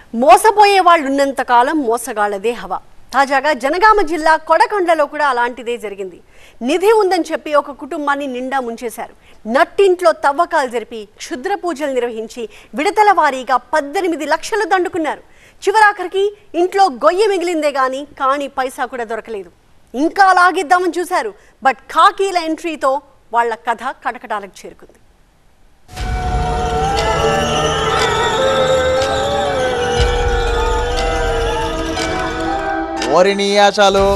మోసపోయే వాళ్ళు ఉన్నంత కాలం మోసగాళ్లదే హవా తాజాగా జనగామ జిల్లా కొడకండ్లలో కూడా అలాంటిదే జరిగింది నిధి ఉందని చెప్పి ఒక కుటుంబాన్ని నిండా ముంచేశారు నట్టింట్లో తవ్వకాలు జరిపి క్షుద్ర పూజలు నిర్వహించి విడతల వారీగా పద్దెనిమిది లక్షలు దండుకున్నారు చివరాఖరికి ఇంట్లో గొయ్యి మిగిలిందే గాని కాని పైసా కూడా దొరకలేదు ఇంకా లాగిద్దామని చూశారు బట్ ఖాకీల ఎంట్రీతో వాళ్ళ కథ కటకటాలకు చేరుకుంది ఓరిని ఆశాలు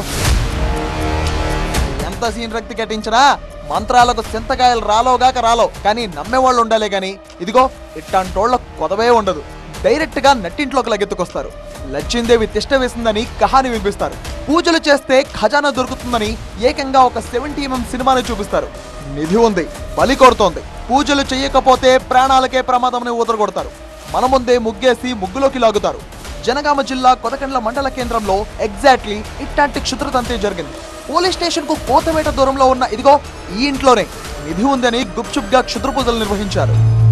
ఎంత సీన్ రక్తి కట్టించినా మంత్రాలకు చింతకాయలు రాలోగాక రాలో కానీ నమ్మేవాళ్ళు ఉండాలే గాని ఇదిగో ఇట్టాంటోళ్ళ కొదవే ఉండదు డైరెక్ట్ గా నట్టింట్లోకి లగెత్తుకొస్తారు లచ్చిందేవి తిష్ట వేసిందని కహాని వినిపిస్తారు పూజలు చేస్తే ఖజానా దొరుకుతుందని ఏకంగా ఒక సెవెంటీ ఎంఎం సినిమాని చూపిస్తారు నిధి ఉంది బలి కొడుతోంది పూజలు చేయకపోతే ప్రాణాలకే ప్రమాదమని ఊదరగొడతారు మన ముందే ముగ్గేసి ముగ్గులోకి లాగుతారు జనగామ జిల్లా కొదకండ్ల మండల కేంద్రంలో ఎగ్జాక్ట్లీ ఇట్లాంటి క్షుద్రతంతే జరిగింది పోలీస్ స్టేషన్ కు కోతమేట దూరంలో ఉన్న ఇదిగో ఈ ఇంట్లోనే నిధి ఉందని గుప్చుప్ గా క్షుద్ర పూజలు నిర్వహించారు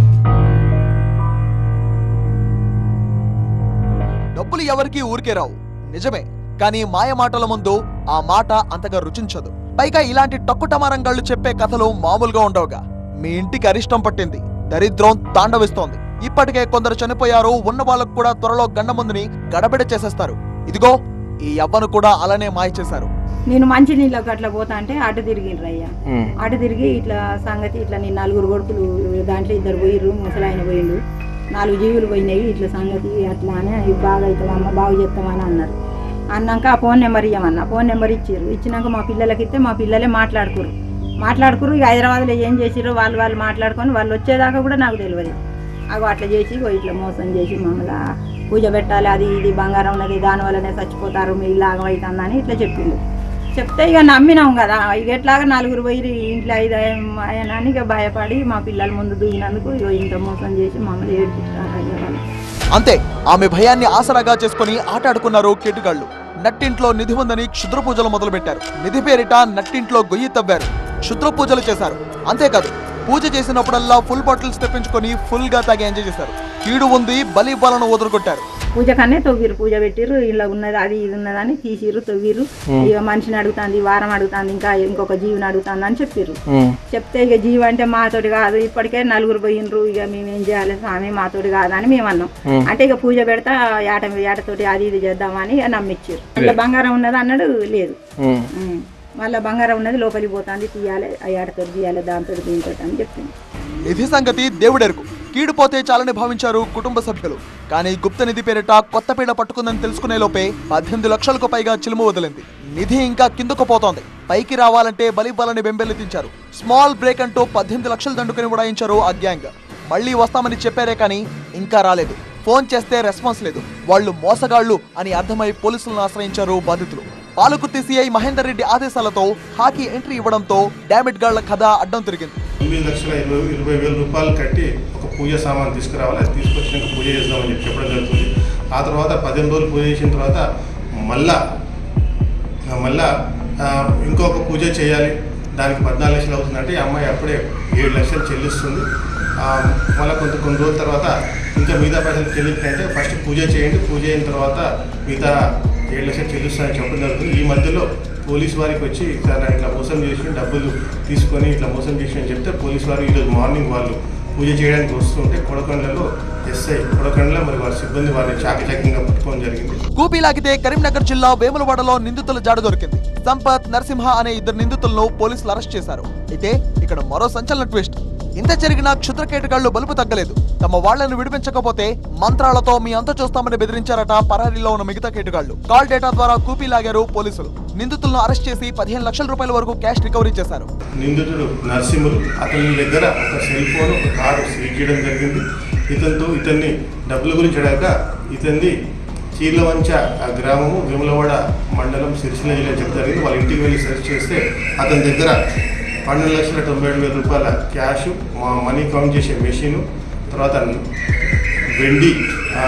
డబ్బులు ఎవరికీ ఊరికే రావు నిజమే కానీ మాయ మాటల ముందు ఆ మాట అంతగా రుచించదు పైగా ఇలాంటి టక్కుటమారంగాళ్ళు చెప్పే కథలు మామూలుగా ఉండవుగా మీ ఇంటికి అరిష్టం పట్టింది దరిద్రం తాండవిస్తోంది ఇప్పటికే కొందరు చనిపోయారు ఉన్న వాళ్ళకు కూడా త్వరలో గండముందుని గడబిడ చేసేస్తారు ఇదిగో ఈ అవ్వను కూడా అలానే మాయ చేశారు నేను మంచి నీళ్ళకి అట్లా పోతా అంటే అటు తిరిగిండ్రు అయ్యా అటు తిరిగి ఇట్లా సంగతి ఇట్లా నేను నలుగురు కొడుకులు దాంట్లో ఇద్దరు పోయిర్రు ముసలాయన పోయిండు నాలుగు జీవులు పోయినాయి ఇట్లా సంగతి అట్లా అని ఇది బాగా అవుతుంది అమ్మ బాగు చెప్తామని అన్నారు అన్నాక ఆ ఫోన్ నెంబర్ ఇవ్వమన్న ఫోన్ నెంబర్ ఇచ్చారు ఇచ్చినాక మా పిల్లలకి ఇస్తే మా పిల్లలే మాట్లాడుకురు మాట్లాడుకురు ఇక హైదరాబాద్లో ఏం చేసిర్రు వాళ్ళు వాళ్ళు మాట్లాడుకొని వాళ్ళు వచ్చేదాకా కూడా నాకు తెలియదు అగో అట్లా చేసి ఇగో ఇట్లా మోసం చేసి మమ్మల్ని పూజ పెట్టాలి అది ఇది బంగారం ఉన్నది దాని వల్లనే చచ్చిపోతారు మీ ఇలాగం అవుతుందని ఇట్లా చెప్పిండు చెప్తే ఇక నమ్మినాం కదా ఇక ఎట్లాగా నలుగురు పోయి ఇంట్లో ఐదు అని ఇక భయపడి మా పిల్లల ముందు దూగినందుకు ఇగో ఇంత మోసం చేసి మమ్మల్ని ఏడ్పిస్తారు అయ్యా వాళ్ళు అంతే ఆమె భయాన్ని ఆసరాగా చేసుకుని ఆటాడుకున్నారు కేటుగాళ్లు నట్టింట్లో నిధి ఉందని క్షుద్ర పూజలు మొదలుపెట్టారు నిధి పేరిట నట్టింట్లో గొయ్యి తవ్వారు క్షుద్ర పూజలు చేశారు అంతేకాదు పూజ చేసినప్పుడల్లా ఫుల్ బాటిల్స్ తెప్పించుకొని ఫుల్ గా తాగి ఎంజాయ్ చేశారు కీడు ఉంది బలి బలను వదులుకొట్టారు పూజ కన్నే తొవ్విరు పూజ పెట్టిర్రు ఇలా ఉన్నది అది ఇది ఉన్నదని తీసిర్రు తొవ్విర్రు ఇక మనిషిని అడుగుతాంది వారం అడుగుతాంది ఇంకా ఇంకొక జీవిని అడుగుతాంది అని చెప్పిర్రు చెప్తే ఇక జీవి అంటే మాతోటి కాదు ఇప్పటికే నలుగురు పోయినరు ఇక మేము ఏం చేయాలి స్వామి మాతోటి కాదని మేము అన్నాం అంటే ఇక పూజ పెడతా ఏట ఏటతోటి అది ఇది చేద్దామని ఇక నమ్మిచ్చారు ఇట్లా బంగారం ఉన్నది అన్నాడు లేదు ఉం. మళ్ళా బంగారం ఉన్నది లోపలికి పోతుంది తీయాలి ఆ ఏటతో తీయాలి దాంతో దీంతో అని చెప్పింది నిధి సంగతి దేవుడెరుకు కీడుపోతే చాలని భావించారు కుటుంబ సభ్యులు కానీ గుప్త నిధి పేరిట కొత్త పీడ పట్టుకుందని తెలుసుకునే లోపే పద్దెనిమిది లక్షలకు పైగా చిలుము వదిలింది నిధి ఇంకా కిందకు పోతోంది పైకి రావాలంటే బలి బలని బెంబెలెత్తించారు స్మాల్ బ్రేక్ అంటూ పద్దెనిమిది లక్షలు దండుకుని ఉడాయించారు ఆ గ్యాంగ్ మళ్ళీ వస్తామని చెప్పారే కానీ ఇంకా రాలేదు ఫోన్ చేస్తే రెస్పాన్స్ లేదు వాళ్ళు మోసగాళ్లు అని అర్థమై పోలీసులను ఆశ్రయించారు బాధితులు పాలకుర్తి సిఐ మహేందర్ రెడ్డి ఆదేశాలతో హాకీ ఎంట్రీ ఇవ్వడంతో డామిట్ గాళ్ల కథ అడ్డం తిరిగింది తొమ్మిది లక్షల ఇరవై ఇరవై వేల రూపాయలు కట్టి ఒక పూజ సామాన్ తీసుకురావాలి అది తీసుకొచ్చినాక పూజ చేద్దామని చెప్పి చెప్పడం జరుగుతుంది ఆ తర్వాత పదిహేను రోజులు పూజ చేసిన తర్వాత మళ్ళా ఆ, మళ్ళా ఆ, ఇంకొక పూజ చేయాలి దానికి పద్నాలుగు లక్షలు అవుతుందంటే ఈ అమ్మాయి అప్పుడే ఏడు లక్షలు చెల్లిస్తుంది ఆ, మళ్ళీ కొంత కొన్ని రోజుల తర్వాత ఇంకా మిగతా పైసలు చెల్లించాలంటే ఫస్ట్ పూజ చేయండి పూజ అయిన తర్వాత మిగతా ఏడు లక్షలు చెల్లిస్తానని చెప్పడం జరుగుతుంది ఈ మధ్యలో పోలీస్ వారికి వచ్చి సార్ నాకు ఇట్లా మోసం చేసి డబ్బులు తీసుకొని ఇట్లా మోసం చేసి అని చెప్తే పోలీస్ వారు ఈరోజు మార్నింగ్ వాళ్ళు పూజ చేయడానికి వస్తుంటే కొడకొండలో ఎస్ఐ కొడకొండలో మరి వారి సిబ్బంది వారిని చాకచక్యంగా పట్టుకోవడం జరిగింది కూపీ లాగితే కరీంనగర్ జిల్లా వేములవాడలో నిందితుల జాడ దొరికింది సంపత్ నరసింహ అనే ఇద్దరు నిందితులను పోలీసులు అరెస్ట్ చేశారు అయితే ఇక్కడ మరో సంచలన ట్విస్ట్ ఇంత జరిగిన క్షుద్ర కేటగాళ్లు బలుపు తగ్గలేదు తమ వాళ్లను విడిపించకపోతే మంత్రాలతో మీ అంత చూస్తామని బెదిరించారట పరారీలో ఉన్న మిగతా కేటుగాళ్లు కాల్ డేటా ద్వారా కూపీ లాగారు పోలీసులు నిందితులను అరెస్ట్ చేసి పదిహేను లక్షల రూపాయల వరకు క్యాష్ రికవరీ చేశారు నిందితుడు నరసింహులు అతని దగ్గర ఒక సెల్ ఫోన్ ఒక కారు సీజ్ చేయడం జరిగింది ఇతనితో ఇతన్ని డబ్బుల గురించి అడగక ఇతన్ని చీర్లవంచ ఆ గ్రామము విమలవాడ మండలం సిరిసిల్ల జిల్లా చెప్తారు జరిగింది వాళ్ళ ఇంటికి వెళ్ళి సెర్చ్ చేస్తే అతని దగ్గర పన్నెండు లక్షల తొంభై ఏడు వేల రూపాయల క్యాష్ మా మనీ కౌంట్ చేసే మెషిన్ తర్వాత వెండి ఆ,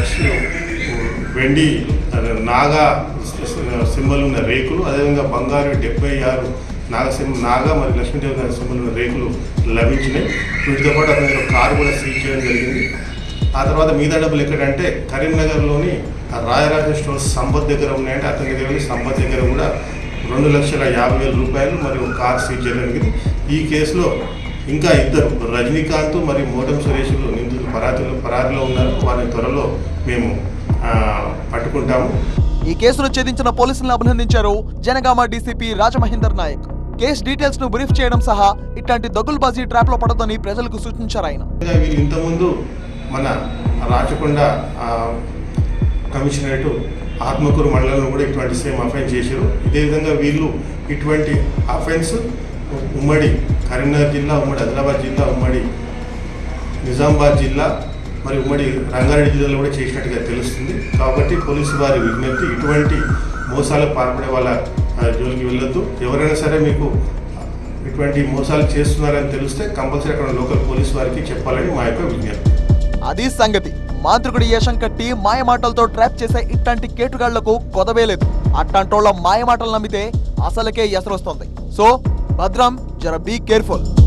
వెండి నాగా సింబల్ ఉన్న రేకులు అదేవిధంగా బంగారు డెబ్బై ఆరు నాగసింహ నాగ మరియు లక్ష్మీదేవి గారి సింబల్ ఉన్న రేకులు లభించినాయి వీటితో పాటు అతని యొక్క కారు కూడా సీజ్ చేయడం జరిగింది ఆ తర్వాత మిగతా డబ్బులు ఎక్కడంటే కరీంనగర్లోని ఆ రాయరాజ స్టోర్స్ సంపత్ దగ్గర ఉన్నాయంటే అతని దగ్గర ఉంది. సంపత్ దగ్గర కూడా రెండు లక్షల యాభై వేల రూపాయలు మరియు కార్ సీజ్ చేయడం జరిగింది ఈ కేసులో ఇంకా ఇద్దరు రజనీకాంత్ మరియు మోటం సురేష్లు నిందితులు పరాతిలో పరారిలో ఉన్నారు వారిని త్వరలో మేము ఆ, పట్టుకుంటాము ఈ కేసును ఛేదించిన పోలీసులను అభినందించారు Jangaon DCP Rajamahender Nayak case details ను బ్రీఫ్ చేయడం సహా ఇట్లాంటి దగుల్బాజీ ట్రాప్ లో పడదని ప్రజలకు సూచించారు ఆయన ఇంకా వీళ్ళు ఇంతకుముందు మన రాచకొండ ఆ, కమిషనరేట్ ఆత్మకూరు మండలంలో కూడా ఇటువంటి సేమ్ అఫెన్స్ చేశారు ఇదే విధంగా వీళ్ళు ఇటువంటి అఫెన్స్ ఉమ్మడి కరీంనగర్ జిల్లా ఉమ్మడి ఆదిలాబాద్ జిల్లా ఉమ్మడి నిజామాబాద్ జిల్లా మరి ఉమ్మడి రంగారెడ్డి జిల్లాలో కూడా చేసినట్టుగా తెలుస్తుంది కాబట్టి పోలీసు వారి విజ్ఞప్తి ఇటువంటి మోసాలకు పాల్పడే వాళ్ళ ఆ, జోలికి వెళ్ళొద్దు ఎవరైనా సరే మీకు ఇటువంటి మోసాలు చేస్తున్నారని తెలిస్తే కంపల్సరీ అక్కడ లోకల్ పోలీస్ వారికి చెప్పాలని మా యొక్క విజ్ఞప్తి అది సంగతి మాంత్రికుడి ఏషం కట్టి మాయమాటలతో ట్రాప్ చేసే ఇట్లాంటి కేటుగాళ్లకు కొదవే లేదు అట్లాంటోళ్ళ మాయమాటలు నమ్మితే అసలుకే ఎసరొస్తుంది సో భద్రం జర బీ కేర్ఫుల్